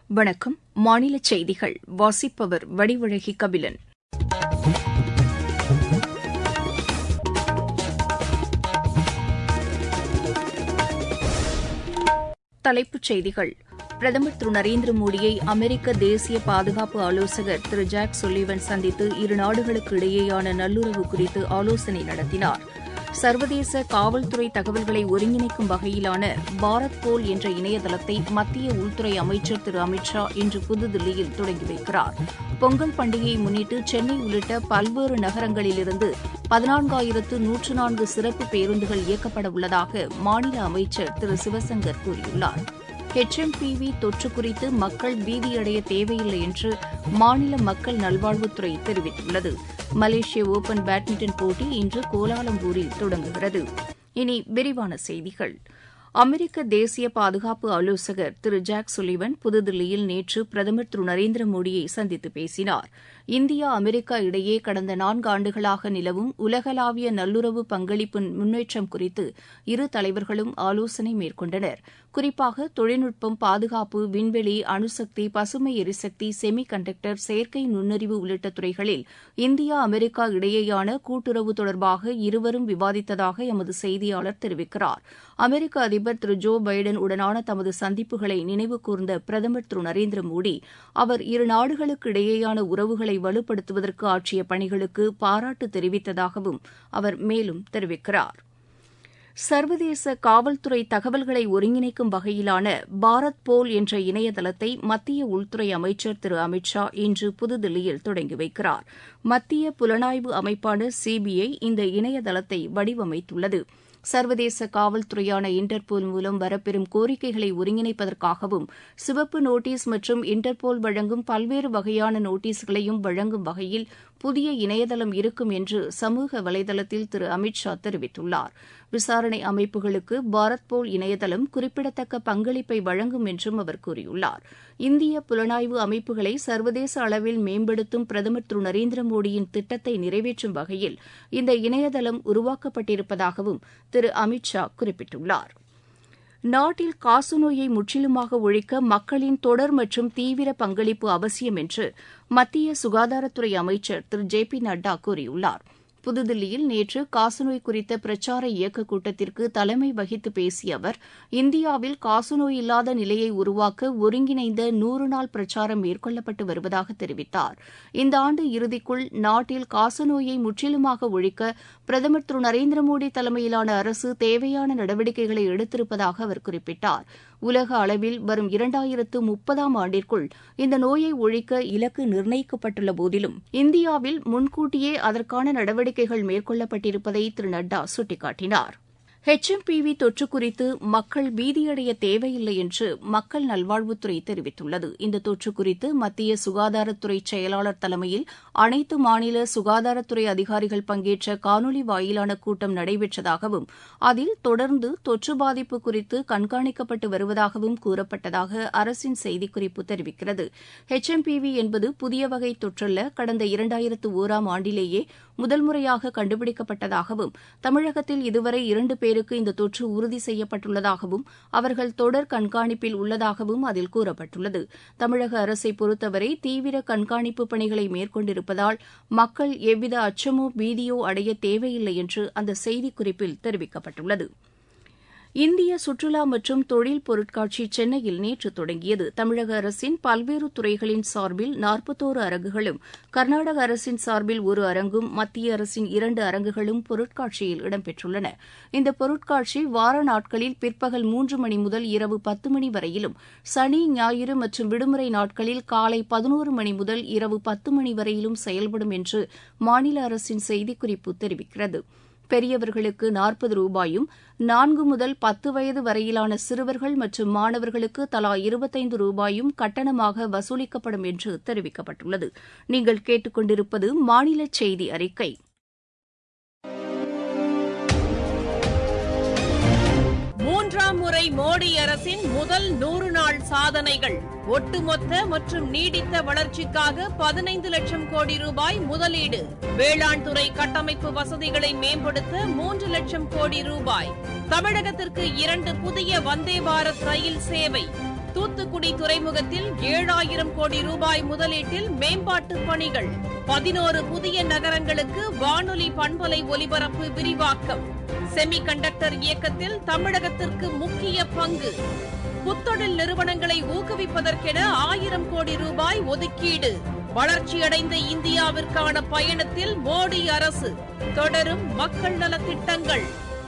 வணக்கம் மாநில செய்திகள் வாசிப்பவர் வடிவழகி கபிலன் தலைப்புச் செய்திகள் பிரதமர் திரு நரேந்திர மோடியை அமெரிக்க தேசிய பாதுகாப்பு ஆலோசகர் திரு ஜாக் சுல்லிவன் சந்தித்து இரு நாடுகளுக்கு இடையேயான நல்லுறவு குறித்து ஆலோசனை நடத்தினார் சர்வதேச காவல்துறை தகவல்களை ஒருங்கிணைக்கும் வகையிலான பாரத் போல் என்ற இணையதளத்தை மத்திய உள்துறை அமைச்சர் திரு அமித் ஷா இன்று புதுதில்லியில் தொடங்கி வைக்கிறார் பொங்கல் பண்டிகையை முன்னிட்டு சென்னை உள்ளிட்ட பல்வேறு நகரங்களிலிருந்து பதினான்காயிரத்து நூற்று நான்கு சிறப்பு பேருந்துகள் இயக்கப்பட உள்ளதாக மாநில அமைச்சர் திரு சிவசங்கர் கூறியுள்ளார் ஹெச்எம்பிவி தொற்று குறித்து மக்கள் பீதியடைய தேவையில்லை என்று மாநில மக்கள் நல்வாழ்வுத்துறை தெரிவித்துள்ளது மலேசிய ஓபன் பேட்மிண்டன் போட்டி இன்று கோலாலம்பூரில் தொடங்குகிறது இனி விரிவான செய்திகள் அமெரிக்க தேசிய பாதுகாப்பு ஆலோசகர் திரு ஜாக் சுலிவன் புதுதில்லியில் நேற்று பிரதமர் திரு நரேந்திர மோடியை சந்தித்து பேசினார் இந்தியா அமெரிக்கா இடையே கடந்த நான்கு ஆண்டுகளாக நிலவும் உலகளாவிய நல்லுறவு பங்களிப்பு முன்னேற்றம் குறித்து இரு தலைவர்களும் ஆலோசனை மேற்கொண்டனர் குறிப்பாக தொழில்நுட்பம் பாதுகாப்பு விண்வெளி அணுசக்தி பசுமை எரிசக்தி செமி கண்டக்டர் செயற்கை நுண்ணறிவு உள்ளிட்ட துறைகளில் இந்தியா அமெரிக்கா இடையேயான கூட்டுறவு தொடர்பாக இருவரும் விவாதித்ததாக எமது செய்தியாளர் தெரிவிக்கிறார் அமெரிக்க அதிபர் திரு ஜோ பைடன் உடனான தமது சந்திப்புகளை நினைவு கூர்ந்த பிரதமர் திரு நரேந்திர மோடி அவர் இரு நாடுகளுக்கு இடையேயான உறவுகளை வலுப்படுத்துவதற்கு ஆற்றிய பணிகளுக்கு பாராட்டு தெரிவித்ததாகவும் அவர் மேலும் தெரிவிக்கிறார் சர்வதேச காவல்துறை தகவல்களை ஒருங்கிணைக்கும் வகையிலான பாரத் போல் என்ற இணையதளத்தை மத்திய உள்துறை அமைச்சர் திரு அமித் ஷா இன்று புதுதில்லியில் தொடங்கி வைக்கிறார் மத்திய புலனாய்வு அமைப்பான சிபிஐ இந்த இணையதளத்தை வடிவமைத்துள்ளது சர்வதேச காவல்துறையான இன்டர்போல் மூலம் வரப்பெறும் கோரிக்கைகளை ஒருங்கிணைப்பதற்காகவும் சிவப்பு நோட்டீஸ் மற்றும் இன்டர்போல் வழங்கும் பல்வேறு வகையான நோட்டீஸ்களையும் வழங்கும் வகையில் புதிய இணையதளம் இருக்கும் என்று சமூக வலைதளத்தில் திரு அமித் ஷா தெரிவித்துள்ளார் விசாரணை அமைப்புகளுக்கு பாரத் போல் இணையதளம் குறிப்பிடத்தக்க பங்களிப்பை வழங்கும் என்றும் அவர் கூறியுள்ளார் இந்திய புலனாய்வு அமைப்புகளை சர்வதேச அளவில் மேம்படுத்தும் பிரதமர் திரு நரேந்திர மோடியின் திட்டத்தை நிறைவேற்றும் வகையில் இந்த இணையதளம் உருவாக்கப்பட்டிருப்பதாகவும் திரு அமித் ஷா குறிப்பிட்டுள்ளார் நாட்டில் காசநோயை முற்றிலுமாக ஒழிக்க மக்களின் தொடர் மற்றும் தீவிர பங்களிப்பு அவசியம் என்று மத்திய சுகாதாரத்துறை அமைச்சர் திரு ஜே பி நட்டா கூறியுள்ளார் புதுதில்லியில் நேற்று காசநோய் குறித்த பிரச்சார இயக்கக் கூட்டத்திற்கு தலைமை வகித்து பேசிய அவர் இந்தியாவில் காசநோய் இல்லாத நிலையை உருவாக்க ஒருங்கிணைந்த நூறு நாள் பிரச்சாரம் மேற்கொள்ளப்பட்டு வருவதாக தெரிவித்தார் இந்த ஆண்டு இறுதிக்குள் நாட்டில் காசநோயை முற்றிலுமாக ஒழிக்க பிரதமர் திரு நரேந்திர மோடி தலைமையிலான அரசு தேவையான நடவடிக்கைகளை எடுத்திருப்பதாக அவர் குறிப்பிட்டார் உலக அளவில் வரும் இரண்டாயிரத்து முப்பதாம் ஆண்டிற்குள் இந்த நோயை ஒழிக்க இலக்கு நிர்ணயிக்கப்பட்டுள்ள போதிலும் இந்தியாவில் முன்கூட்டியே அதற்கான நடவடிக்கைகள் மேற்கொள்ளப்பட்டிருப்பதை திரு நட்டா சுட்டிக்காட்டினார் ஹெச்எம்பிவி தொற்று குறித்து மக்கள் பீதியடைய தேவையில்லை என்று மக்கள் நல்வாழ்வுத்துறை தெரிவித்துள்ளது இந்த தொற்று குறித்து மத்திய சுகாதாரத்துறை செயலாளர் தலைமையில் அனைத்து மாநில சுகாதாரத்துறை அதிகாரிகள் பங்கேற்ற காணொலி வாயிலான கூட்டம் நடைபெற்றதாகவும் அதில் தொடர்ந்து தொற்று பாதிப்பு குறித்து கண்காணிக்கப்பட்டு வருவதாகவும் கூறப்பட்டதாக அரசின் செய்திக்குறிப்பு தெரிவிக்கிறது ஹெச்எம்பிவி என்பது புதிய வகை தொற்றல்ல கடந்த இரண்டாயிரத்து ஓராம் ஆண்டிலேயே முதல் முறையாக கண்டுபிடிக்கப்பட்டதாகவும் தமிழகத்தில் இதுவரை இரண்டு பேருக்கு இந்த தொற்று உறுதி செய்யப்பட்டுள்ளதாகவும் அவர்கள் தொடர் கண்காணிப்பில் உள்ளதாகவும் அதில் கூறப்பட்டுள்ளது தமிழக அரசை பொறுத்தவரை தீவிர கண்காணிப்பு பணிகளை மேற்கொண்டிருப்பதால் மக்கள் எவ்வித அச்சமோ பீதியோ அடைய தேவையில்லை என்று அந்த செய்திக்குறிப்பில் தெரிவிக்கப்பட்டுள்ளது இந்திய சுற்றுலா மற்றும் தொழில் பொருட்காட்சி சென்னையில் நேற்று தொடங்கியது தமிழக அரசின் பல்வேறு துறைகளின் சார்பில் நாற்பத்தோரு அரங்குகளும் கர்நாடக அரசின் சார்பில் ஒரு அரங்கும் மத்திய அரசின் இரண்டு அரங்குகளும் பொருட்காட்சியில் இடம்பெற்றுள்ளன இந்த பொருட்காட்சி வார நாட்களில் பிற்பகல் மூன்று மணி முதல் இரவு பத்து மணி வரையிலும் சனி ஞாயிறு மற்றும் விடுமுறை நாட்களில் காலை பதினோரு மணி முதல் இரவு பத்து மணி வரையிலும் செயல்படும் என்று மாநில அரசின் செய்திக்குறிப்பு தெரிவிக்கிறது பெரியவர்களுக்கு நாற்பது ரூபாயும் நான்கு முதல் பத்து வயது வரையிலான சிறுவர்கள் மற்றும் மாணவர்களுக்கு தலா இருபத்தைந்து ரூபாயும் கட்டணமாக வசூலிக்கப்படும் என்று தெரிவிக்கப்பட்டுள்ளது நீங்கள் கேட்டுக்கொண்டிருப்பது மாநில செய்தி அறிக்கை மூன்றாம் முறை மோடி அரசின் முதல் நூறு நாள் சாதனைகள் ஒட்டுமொத்த மற்றும் நீடித்த வளர்ச்சிக்காக பதினைந்து லட்சம் கோடி ரூபாய் முதலீடு வேளாண் துறை கட்டமைப்பு வசதிகளை மேம்படுத்த மூன்று லட்சம் கோடி ரூபாய் தமிழகத்திற்கு இரண்டு புதிய வந்தே பாரத் ரயில் சேவை தூத்துக்குடி துறைமுகத்தில் ஏழாயிரம் கோடி ரூபாய் முதலீட்டில் மேம்பாட்டு பணிகள் பதினோரு புதிய நகரங்களுக்கு வானொலி பண்பலை ஒலிபரப்பு விரிவாக்கம் செமி கண்டக்டர் இயக்கத்தில் தமிழகத்திற்கு முக்கிய பங்கு புத்தொழில் நிறுவனங்களை ஊக்குவிப்பதற்கென ஆயிரம் கோடி ரூபாய் ஒதுக்கீடு வளர்ச்சியடைந்த இந்தியாவிற்கான பயணத்தில் மோடி அரசு தொடரும் மக்கள் நலத்திட்டங்கள்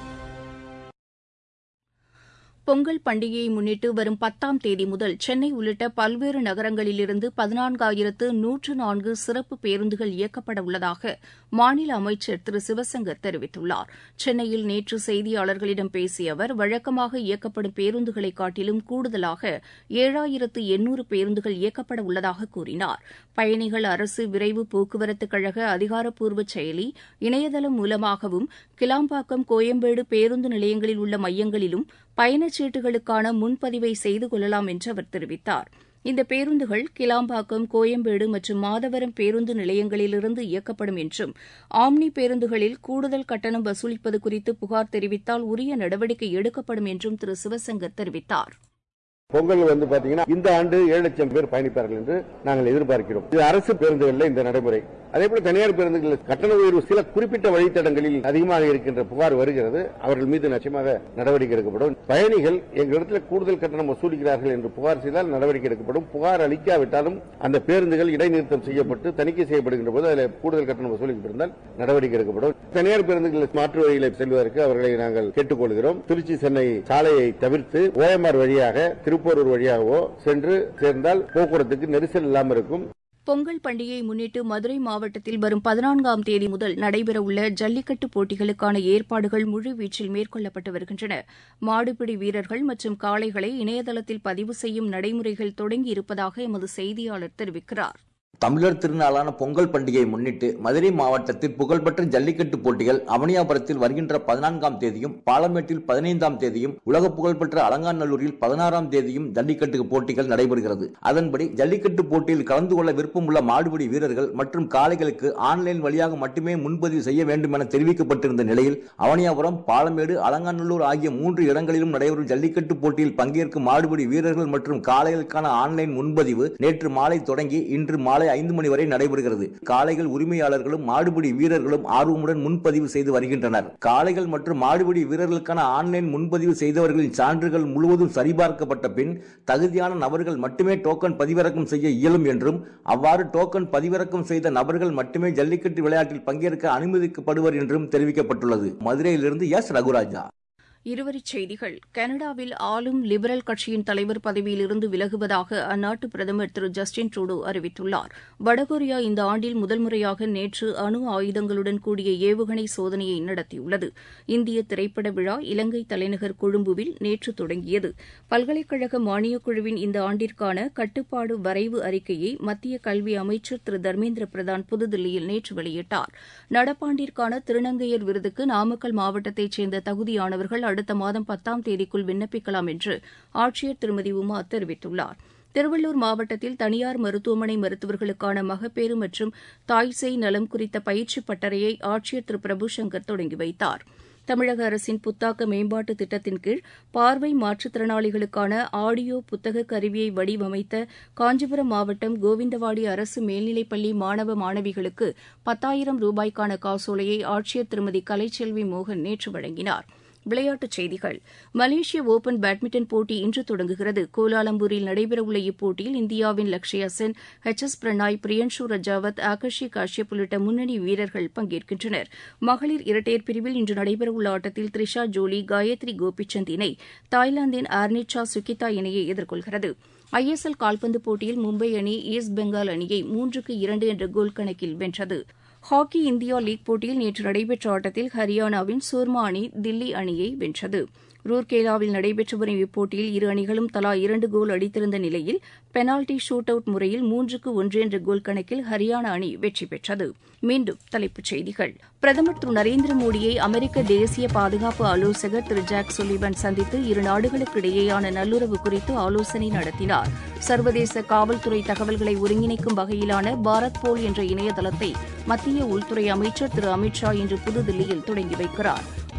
பொங்கல் பண்டிகையை முன்னிட்டு வரும் பத்தாம் தேதி முதல் சென்னை உள்ளிட்ட பல்வேறு நகரங்களிலிருந்து பதினான்காயிரத்து நூற்று நான்கு சிறப்பு பேருந்துகள் இயக்கப்பட உள்ளதாக மாநில அமைச்சர் திரு சிவசங்கர் தெரிவித்துள்ளார் சென்னையில் நேற்று செய்தியாளர்களிடம் பேசிய அவர் வழக்கமாக இயக்கப்படும் பேருந்துகளை காட்டிலும் கூடுதலாக ஏழாயிரத்து எண்ணூறு பேருந்துகள் இயக்கப்பட உள்ளதாக கூறினார் பயணிகள் அரசு விரைவு போக்குவரத்து கழக அதிகாரப்பூர்வ செயலி இணையதளம் மூலமாகவும் கிளாம்பாக்கம் கோயம்பேடு பேருந்து நிலையங்களில் உள்ள மையங்களிலும் பயணச்சீட்டுகளுக்கான முன்பதிவை செய்து கொள்ளலாம் என்று அவர் தெரிவித்தார் இந்த பேருந்துகள் கிளாம்பாக்கம் கோயம்பேடு மற்றும் மாதவரம் பேருந்து நிலையங்களிலிருந்து இயக்கப்படும் என்றும் ஆம்னி பேருந்துகளில் கூடுதல் கட்டணம் வசூலிப்பது குறித்து புகார் தெரிவித்தால் உரிய நடவடிக்கை எடுக்கப்படும் என்றும் திரு சிவசங்கர் தெரிவித்தார் பொங்கல் வந்து பாத்தீங்கன்னா இந்த ஆண்டு ஏழு லட்சம் பேர் பயணிப்பார்கள் என்று நாங்கள் எதிர்பார்க்கிறோம் இது அரசு பேருந்துகளில் இந்த நடைமுறை அதே போல தனியார் பேருந்துகளில் கட்டண உயர்வு சில குறிப்பிட்ட வழித்தடங்களில் அதிகமாக இருக்கின்ற புகார் வருகிறது அவர்கள் மீது நிச்சயமாக நடவடிக்கை எடுக்கப்படும் பயணிகள் எங்களிடத்தில் கூடுதல் கட்டணம் வசூலிக்கிறார்கள் என்று புகார் செய்தால் நடவடிக்கை எடுக்கப்படும் புகார் அளிக்காவிட்டாலும் அந்த பேருந்துகள் இடைநிறுத்தம் செய்யப்பட்டு தணிக்கை செய்யப்படுகின்ற போது அதில் கூடுதல் கட்டணம் வசூலிக்கப்பட்டிருந்தால் நடவடிக்கை எடுக்கப்படும் தனியார் பேருந்துகளில் மாற்று வழிகளை செல்வதற்கு அவர்களை நாங்கள் கேட்டுக்கொள்கிறோம் திருச்சி சென்னை சாலையை தவிர்த்து ஓஎம்ஆர் வழியாக திருப்பூரூர் வழியாகவோ சென்று சேர்ந்தால் போக்குவரத்துக்கு நெரிசல் இல்லாமல் இருக்கும் பொங்கல் பண்டிகையை முன்னிட்டு மதுரை மாவட்டத்தில் வரும் பதினான்காம் தேதி முதல் நடைபெறவுள்ள ஜல்லிக்கட்டு போட்டிகளுக்கான ஏற்பாடுகள் முழுவீச்சில் மேற்கொள்ளப்பட்டு வருகின்றன மாடுபிடி வீரர்கள் மற்றும் காளைகளை இணையதளத்தில் பதிவு செய்யும் நடைமுறைகள் தொடங்கியிருப்பதாக எமது செய்தியாளர் தெரிவிக்கிறார் தமிழர் திருநாளான பொங்கல் பண்டிகையை முன்னிட்டு மதுரை மாவட்டத்தில் புகழ்பெற்ற ஜல்லிக்கட்டு போட்டிகள் அவனியாபுரத்தில் வருகின்ற பதினான்காம் தேதியும் பாலமேட்டில் பதினைந்தாம் தேதியும் உலக புகழ்பெற்ற அலங்காநல்லூரில் பதினாறாம் தேதியும் ஜல்லிக்கட்டு போட்டிகள் நடைபெறுகிறது அதன்படி ஜல்லிக்கட்டு போட்டியில் கலந்து கொள்ள விருப்பமுள்ள மாடுபிடி வீரர்கள் மற்றும் காளைகளுக்கு ஆன்லைன் வழியாக மட்டுமே முன்பதிவு செய்ய வேண்டும் என தெரிவிக்கப்பட்டிருந்த நிலையில் அவனியாபுரம் பாலமேடு அலங்காநல்லூர் ஆகிய மூன்று இடங்களிலும் நடைபெறும் ஜல்லிக்கட்டு போட்டியில் பங்கேற்கும் மாடுபிடி வீரர்கள் மற்றும் காளைகளுக்கான ஆன்லைன் முன்பதிவு நேற்று மாலை தொடங்கி இன்று மாலை ஐந்து மணி வரை நடைபெறுகிறது காளைகள் உரிமையாளர்களும் மாடுபிடி வீரர்களும் ஆர்வமுடன் முன்பதிவு செய்து வருகின்றனர் காளைகள் மற்றும் மாடுபிடி வீரர்களுக்கான ஆன்லைன் முன்பதிவு செய்தவர்களின் சான்றுகள் முழுவதும் சரிபார்க்கப்பட்ட பின் தகுதியான நபர்கள் மட்டுமே டோக்கன் பதிவிறக்கம் செய்ய இயலும் என்றும் அவ்வாறு டோக்கன் பதிவிறக்கம் செய்த நபர்கள் மட்டுமே ஜல்லிக்கட்டு விளையாட்டில் பங்கேற்க அனுமதிக்கப்படுவர் என்றும் தெரிவிக்கப்பட்டுள்ளது மதுரையிலிருந்து எஸ் ரகுராஜா இருவரிச் செய்திகள் கனடாவில் ஆளும் லிபரல் கட்சியின் தலைவர் பதவியிலிருந்து விலகுவதாக அந்நாட்டு பிரதமர் திரு ஜஸ்டின் ட்ரூடோ அறிவித்துள்ளார் வடகொரியா இந்த ஆண்டில் முதல் முறையாக நேற்று அணு ஆயுதங்களுடன் கூடிய ஏவுகணை சோதனையை நடத்தியுள்ளது இந்திய திரைப்பட விழா இலங்கை தலைநகர் கொழும்புவில் நேற்று தொடங்கியது பல்கலைக்கழக மானியக் குழுவின் இந்த ஆண்டிற்கான கட்டுப்பாடு வரைவு அறிக்கையை மத்திய கல்வி அமைச்சர் திரு தர்மேந்திர பிரதான் புதுதில்லியில் நேற்று வெளியிட்டார் நடப்பாண்டிற்கான திருநங்கையர் விருதுக்கு நாமக்கல் மாவட்டத்தைச் சேர்ந்த தகுதியானவர்கள் அடுத்த மாதம் பத்தாம் தேதிக்குள் விண்ணப்பிக்கலாம் என்று ஆட்சியர் திருமதி உமா தெரிவித்துள்ளார் திருவள்ளூர் மாவட்டத்தில் தனியார் மருத்துவமனை மருத்துவர்களுக்கான மகப்பேறு மற்றும் தாய்சேய் நலம் குறித்த பயிற்சி பட்டறையை ஆட்சியர் திரு பிரபுசங்கர் தொடங்கி வைத்தார் தமிழக அரசின் புத்தாக்க மேம்பாட்டு திட்டத்தின் கீழ் பார்வை மாற்றுத்திறனாளிகளுக்கான ஆடியோ புத்தக கருவியை வடிவமைத்த காஞ்சிபுரம் மாவட்டம் கோவிந்தவாடி அரசு மேல்நிலைப்பள்ளி மாணவ மாணவிகளுக்கு பத்தாயிரம் ரூபாய்க்கான காசோலையை ஆட்சியர் திருமதி கலைச்செல்வி மோகன் நேற்று வழங்கினாா் விளையாட்டுச் செய்திகள் மலேசிய ஓபன் பேட்மிண்டன் போட்டி இன்று தொடங்குகிறது கோலாலம்பூரில் நடைபெறவுள்ள இப்போட்டியில் இந்தியாவின் லக்ஷயா சென் எச் எஸ் பிரணாய் பிரியன்ஷு ரஜாவத் ஆகர்ஷி காஷ்யப் உள்ளிட்ட முன்னணி வீரர்கள் பங்கேற்கின்றனர் மகளிர் இரட்டையர் பிரிவில் இன்று நடைபெறவுள்ள ஆட்டத்தில் த்ரிஷா ஜோலி காயத்ரி கோபிச்சந்த் இணை தாய்லாந்தின் ஆர்னிச்சா சுகிதா இணையை எதிர்கொள்கிறது ஐஎஸ்எல் கால்பந்து போட்டியில் மும்பை அணி ஈஸ்ட் பெங்கால் அணியை மூன்றுக்கு இரண்டு என்ற கோல் கணக்கில் வென்றது ஹாக்கி இந்தியா லீக் போட்டியில் நேற்று நடைபெற்ற ஆட்டத்தில் ஹரியானாவின் சூர்மா அணி தில்லி அணியை வென்றது ரூர்கேலாவில் நடைபெற்று வரும் இப்போட்டியில் இரு அணிகளும் தலா இரண்டு கோல் அடித்திருந்த நிலையில் பெனால்டி ஷூட் அவுட் முறையில் மூன்றுக்கு ஒன்று என்ற கோல் கணக்கில் ஹரியானா அணி வெற்றி பெற்றது மீண்டும் தலைப்புச் செய்திகள் பிரதமர் திரு நரேந்திர மோடியை அமெரிக்க தேசிய பாதுகாப்பு ஆலோசகர் திரு ஜாக் சுலிவன் சந்தித்து இரு நாடுகளுக்கு இடையேயான நல்லுறவு குறித்து ஆலோசனை நடத்தினார் சர்வதேச காவல்துறை தகவல்களை ஒருங்கிணைக்கும் வகையிலான பாரத் போல் என்ற இணையதளத்தை மத்திய உள்துறை அமைச்சர் திரு அமித் ஷா இன்று புதுதில்லியில் தொடங்கி வைக்கிறார்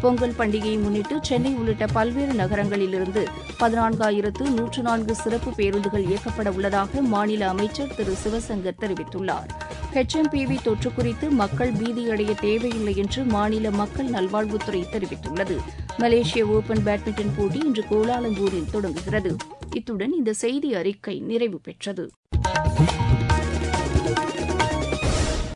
பொங்கல் பண்டிகையை முன்னிட்டு சென்னை உள்ளிட்ட பல்வேறு நகரங்களிலிருந்து பதினான்காயிரத்து நூற்று நான்கு சிறப்பு பேருந்துகள் இயக்கப்பட உள்ளதாக மாநில அமைச்சர் திரு சிவசங்கர் தெரிவித்துள்ளார் ஹெச்எம்பிவி தொற்று குறித்து மக்கள் பீதியடைய தேவையில்லை என்று மாநில மக்கள் நல்வாழ்வுத்துறை தெரிவித்துள்ளது மலேசிய ஓபன் பேட்மிண்டன் போட்டி இன்று கோலாலம்பூரில் தொடங்குகிறது இத்துடன் இந்த செய்தி அறிக்கை நிறைவு பெற்றது